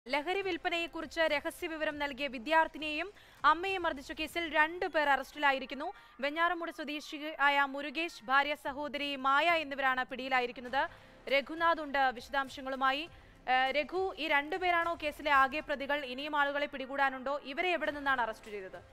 ലഹരി വിൽപ്പനയെക്കുറിച്ച് രഹസ്യവിവരം നൽകിയ വിദ്യാർത്ഥിനിയെയും അമ്മയെ മർദ്ദിച്ച കേസിൽ രണ്ടു പേർ അറസ്റ്റിലായിരിക്കുന്നു വെഞ്ഞാറമൂട് സ്വദേശിയായ മുരുകേഷ് ഭാര്യ സഹോദരി മായ എന്നിവരാണ് പിടിയിലായിരിക്കുന്നത് രഘുനാഥ് ഉണ്ട് വിശദാംശങ്ങളുമായി ഏഹ് രഘു ഈ രണ്ടുപേരാണോ കേസിലെ ആകെ പ്രതികൾ ഇനിയും ആളുകളെ പിടികൂടാനുണ്ടോ ഇവരെ എവിടെ നിന്നാണ് അറസ്റ്റ് ചെയ്തത്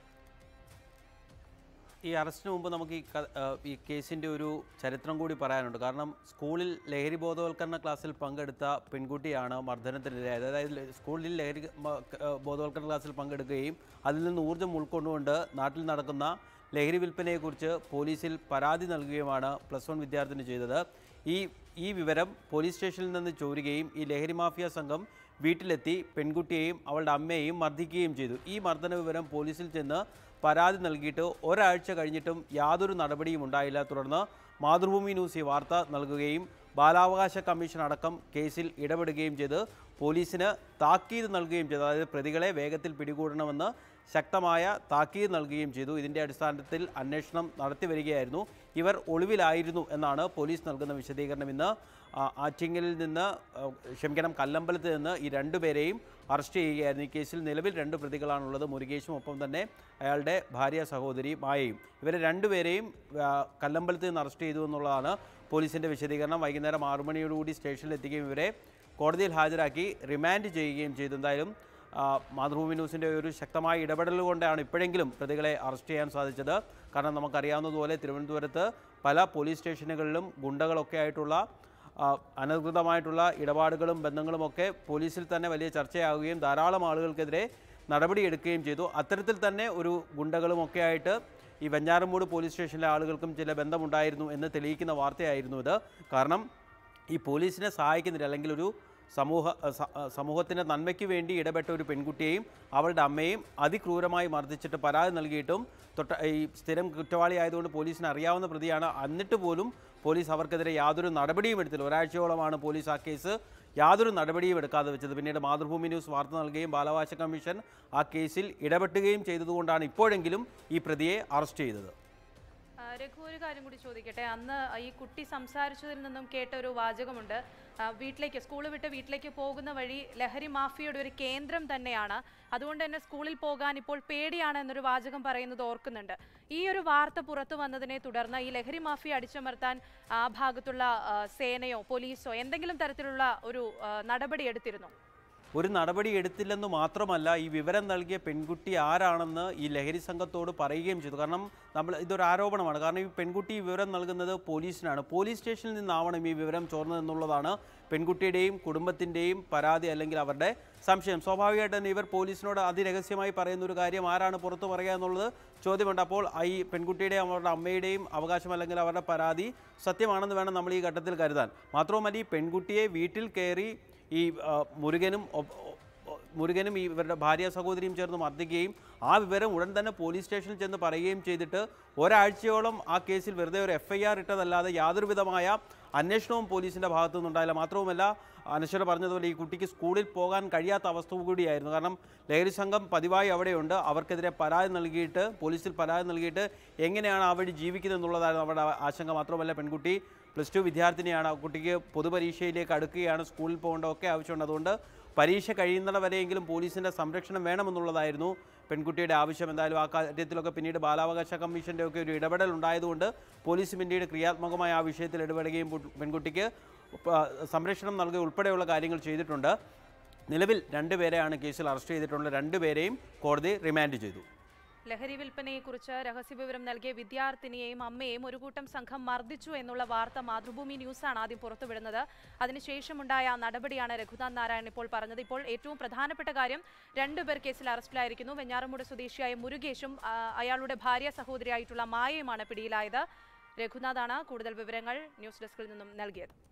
ഈ അറസ്റ്റിന് മുമ്പ് നമുക്ക് ഈ ക- ആ, ഈ കേസിൻ്റെ ഒരു ചരിത്രം കൂടി പറയാനുണ്ട് കാരണം സ്കൂളിൽ ലഹരി ബോധവൽക്കരണ ക്ലാസ്സിൽ പങ്കെടുത്ത പെൺകുട്ടിയാണ് മർദ്ദനത്തിനിരയായത് അതായത് ല- സ്കൂളിൽ ലഹരി മ- ക- ആ, ബോധവൽക്കരണ ക്ലാസ്സിൽ പങ്കെടുക്കുകയും അതിൽ നിന്ന് ഊർജ്ജം ഉൾക്കൊണ്ടുകൊണ്ട് നാട്ടിൽ നടക്കുന്ന ലഹരി വിൽപ്പനയെക്കുറിച്ച് പോലീസിൽ പരാതി നൽകുകയുമാണ് പ്ലസ് വൺ വിദ്യാർത്ഥിനി ചെയ്തത് ഈ ഈ വിവരം പോലീസ് സ്റ്റേഷനിൽ നിന്ന് ചോരുകയും ഈ ലഹരി മാഫിയ സംഘം വീട്ടിലെത്തി പെൺകുട്ടിയെയും അവളുടെ അമ്മയെയും മർദ്ദിക്കുകയും ചെയ്തു ഈ മർദ്ദന വിവരം പോലീസിൽ ചെന്ന് പരാതി നൽകിയിട്ട് ഒരാഴ്ച കഴിഞ്ഞിട്ടും യാതൊരു നടപടിയും ഉണ്ടായില്ല തുടർന്ന് മാതൃഭൂമി ന്യൂസ് ഈ വാർത്ത നൽകുകയും ബാലാവകാശ കമ്മീഷൻ അടക്കം കേസിൽ ഇടപെടുകയും ചെയ്ത് പോലീസിന് താക്കീത് നൽകുകയും ചെയ്തു അതായത് പ്രതികളെ വേഗത്തിൽ പിടികൂടണമെന്ന് ശക്തമായ താക്കീത് നൽകുകയും ചെയ്തു ഇതിൻ്റെ അടിസ്ഥാനത്തിൽ അന്വേഷണം നടത്തി വരികയായിരുന്നു ഇവർ ഒളിവിലായിരുന്നു എന്നാണ് പോലീസ് നൽകുന്ന വിശദീകരണം ഇന്ന് ആ, ആറ്റിങ്ങലിൽ നിന്ന് ആ, ക്ഷമിക്കണം കല്ലമ്പലത്ത് നിന്ന് ഈ രണ്ടുപേരെയും അറസ്റ്റ് ചെയ്യുകയായിരുന്നു ഈ കേസിൽ നിലവിൽ രണ്ട് പ്രതികളാണുള്ളത് മുരുകേഷും ഒപ്പം തന്നെ അയാളുടെ ഭാര്യ സഹോദരി മായയും ഇവരെ രണ്ടുപേരെയും ആ, കല്ലമ്പലത്ത് നിന്ന് അറസ്റ്റ് ചെയ്തു എന്നുള്ളതാണ് പോലീസിൻ്റെ വിശദീകരണം വൈകുന്നേരം ആറു മണിയോടുകൂടി സ്റ്റേഷനിൽ എത്തിക്കുകയും ഇവരെ കോടതിയിൽ ഹാജരാക്കി റിമാൻഡ് ചെയ്യുകയും ചെയ്തു എന്തായാലും ആ, മാതൃഭൂമി ന്യൂസിൻ്റെ ഒരു ശക്തമായ ഇടപെടൽ കൊണ്ടാണ് ഇപ്പോഴെങ്കിലും പ്രതികളെ അറസ്റ്റ് ചെയ്യാൻ സാധിച്ചത് കാരണം നമുക്കറിയാവുന്നതുപോലെ തിരുവനന്തപുരത്ത് പല പോലീസ് സ്റ്റേഷനുകളിലും ഗുണ്ടകളൊക്കെ ആയിട്ടുള്ള ആ, അനധികൃതമായിട്ടുള്ള ഇടപാടുകളും ബന്ധങ്ങളുമൊക്കെ പോലീസിൽ തന്നെ വലിയ ചർച്ചയാവുകയും ധാരാളം ആളുകൾക്കെതിരെ നടപടിയെടുക്കുകയും ചെയ്തു അത്തരത്തിൽ തന്നെ ഒരു ഗുണ്ടകളുമൊക്കെ ആയിട്ട് ഈ വെഞ്ഞാറമൂട് പോലീസ് സ്റ്റേഷനിലെ ആളുകൾക്കും ചില ബന്ധമുണ്ടായിരുന്നു എന്ന് തെളിയിക്കുന്ന വാർത്തയായിരുന്നു ഇത് കാരണം ഈ പോലീസിനെ സഹായിക്കുന്നില്ല അല്ലെങ്കിൽ ഒരു സമൂഹ സ- സമൂഹത്തിൻ്റെ നന്മയ്ക്ക് വേണ്ടി ഇടപെട്ട ഒരു പെൺകുട്ടിയെയും അവളുടെ അമ്മയും അതിക്രൂരമായി മർദ്ദിച്ചിട്ട് പരാതി നൽകിയിട്ടും തൊട്ട ഈ സ്ഥിരം കുറ്റവാളി ആയതുകൊണ്ട് പോലീസിന് അറിയാവുന്ന പ്രതിയാണ് എന്നിട്ട് പോലും പോലീസ് അവർക്കെതിരെ യാതൊരു നടപടിയും എടുത്തില്ല ഒരാഴ്ചയോളമാണ് പോലീസ് ആ കേസ് യാതൊരു നടപടിയും എടുക്കാതെ വെച്ചത് പിന്നീട് മാതൃഭൂമി ന്യൂസ് വാർത്ത നൽകുകയും ബാലാവകാശ കമ്മീഷൻ ആ കേസിൽ ഇടപെട്ടുകയും ചെയ്തതുകൊണ്ടാണ് ഇപ്പോഴെങ്കിലും ഈ പ്രതിയെ അറസ്റ്റ് ചെയ്തത് ആ, രഘു ഒരു കാര്യം കൂടി ചോദിക്കട്ടെ അന്ന് ഈ കുട്ടി സംസാരിച്ചതിൽ നിന്നും കേട്ട ഒരു വാചകമുണ്ട് ആ, വീട്ടിലേക്ക് സ്കൂൾ വിട്ട് വീട്ടിലേക്ക് പോകുന്ന വഴി ലഹരി മാഫിയയുടെ ഒരു കേന്ദ്രം തന്നെയാണ് അതുകൊണ്ട് തന്നെ സ്കൂളിൽ പോകാൻ ഇപ്പോൾ പേടിയാണ് എന്നൊരു വാചകം പറയുന്നത് ഓർക്കുന്നുണ്ട് ഈ ഒരു വാർത്ത പുറത്തു വന്നതിനെ തുടർന്ന് ഈ ലഹരി മാഫിയ അടിച്ചമർത്താൻ ആ ഭാഗത്തുള്ള ആ, സേനയോ പോലീസോ എന്തെങ്കിലും തരത്തിലുള്ള ഒരു ആ, നടപടി എടുത്തിരുന്നോ ഒരു നടപടി എടുത്തില്ലെന്ന് മാത്രമല്ല ഈ വിവരം നൽകിയ പെൺകുട്ടി ആരാണെന്ന് ഈ ലഹരി സംഘത്തോട് പറയുകയും ചെയ്തു കാരണം നമ്മൾ ഇതൊരു ആരോപണമാണ് കാരണം ഈ പെൺകുട്ടി ഈ വിവരം നൽകുന്നത് പോലീസിനാണ് പോലീസ് സ്റ്റേഷനിൽ നിന്നാവണം ഈ വിവരം ചോർന്നതെന്നുള്ളതാണ് പെൺകുട്ടിയുടെയും കുടുംബത്തിൻ്റെയും പരാതി അല്ലെങ്കിൽ അവരുടെ സംശയം സ്വാഭാവികമായിട്ട് തന്നെ ഇവർ പോലീസിനോട് അതിരഹസ്യമായി പറയുന്ന ഒരു കാര്യം ആരാണ് പുറത്തു പറയുക എന്നുള്ളത് ചോദ്യമുണ്ട് അപ്പോൾ ഈ പെൺകുട്ടിയുടെയും അവരുടെ അമ്മയുടെയും അവകാശം അല്ലെങ്കിൽ അവരുടെ പരാതി സത്യമാണെന്ന് വേണം നമ്മൾ ഈ ഘട്ടത്തിൽ കരുതാൻ മാത്രവുമല്ല ഈ പെൺകുട്ടിയെ വീട്ടിൽ കയറി ഈ ആ, മുരുകനും ഒ- ഒ- ഒ- മുരുകനും ഈ ഇവരുടെ ഭാര്യ സഹോദരിയും ചേർന്ന് മർദ്ദിക്കുകയും ആ വിവരം ഉടൻ തന്നെ പോലീസ് സ്റ്റേഷനിൽ ചെന്ന് പറയുകയും ചെയ്തിട്ട് ഒരാഴ്ചയോളം ആ കേസിൽ വെറുതെ ഒരു എഫ് ഐ ആർ ഇട്ടതല്ലാതെ യാതൊരു വിധമായ അന്വേഷണവും പോലീസിൻ്റെ ഭാഗത്തു നിന്നുണ്ടായില്ല മാത്രവുമല്ല അനശ്വര പറഞ്ഞതുപോലെ ഈ കുട്ടിക്ക് സ്കൂളിൽ പോകാൻ കഴിയാത്ത അവസ്ഥ കൂടിയായിരുന്നു കാരണം ലഹരി സംഘം പതിവായി അവിടെയുണ്ട് അവർക്കെതിരെ പരാതി നൽകിയിട്ട് പോലീസിൽ പരാതി നൽകിയിട്ട് എങ്ങനെയാണ് ആ വഴി ജീവിക്കുന്നത് എന്നുള്ളതായിരുന്നു അവരുടെ ആശങ്ക മാത്രമല്ല പെൺകുട്ടി പ്ലസ് ടു വിദ്യാർത്ഥിനിയാണ് ആ കുട്ടിക്ക് പൊതുപരീക്ഷയിലേക്ക് അടുക്കുകയാണ് സ്കൂളിൽ പോകേണ്ട ഒക്കെ ആവശ്യമുണ്ട് അതുകൊണ്ട് പരീക്ഷ കഴിയുന്നിട വരെയെങ്കിലും പോലീസിൻ്റെ സംരക്ഷണം വേണമെന്നുള്ളതായിരുന്നു പെൺകുട്ടിയുടെ ആവശ്യം എന്തായാലും ആ കാര്യത്തിലൊക്കെ പിന്നീട് ബാലാവകാശ കമ്മീഷൻ്റെ ഒക്കെ ഒരു ഇടപെടൽ ഉണ്ടായതുകൊണ്ട് പോലീസ് പിന്നീട് ക്രിയാത്മകമായ ആ വിഷയത്തിൽ ഇടപെടുകയും പു- പെൺകുട്ടിക്ക് പ- സംരക്ഷണം നൽകുക ഉൾപ്പെടെയുള്ള കാര്യങ്ങൾ ചെയ്തിട്ടുണ്ട് നിലവിൽ രണ്ടുപേരെയാണ് കേസിൽ അറസ്റ്റ് ചെയ്തിട്ടുള്ളത് രണ്ടുപേരെയും കോടതി റിമാൻഡ് ചെയ്തു ലഹരി വിൽപ്പനയെക്കുറിച്ച് രഹസ്യവിവരം നൽകിയ വിദ്യാർത്ഥിനിയെയും അമ്മയെയും ഒരു കൂട്ടം സംഘം മർദ്ദിച്ചു എന്നുള്ള വാർത്ത മാതൃഭൂമി ന്യൂസാണ് ആദ്യം പുറത്തുവിടുന്നത് അതിനുശേഷമുണ്ടായ നടപടിയാണ് രഘുനാഥ് നാരായണൻ ഇപ്പോൾ പറഞ്ഞത് ഇപ്പോൾ ഏറ്റവും പ്രധാനപ്പെട്ട കാര്യം രണ്ടുപേർ കേസിൽ അറസ്റ്റിലായിരിക്കുന്നു വെഞ്ഞാറമൂട് സ്വദേശിയായ മുരുകേഷും ആ, അയാളുടെ ഭാര്യ സഹോദരിയായിട്ടുള്ള മായയുമാണ് പിടിയിലായത് രഘുനാഥാണ് കൂടുതൽ വിവരങ്ങൾ ന്യൂസ് ഡെസ്കിൽ നിന്നും നൽകിയത്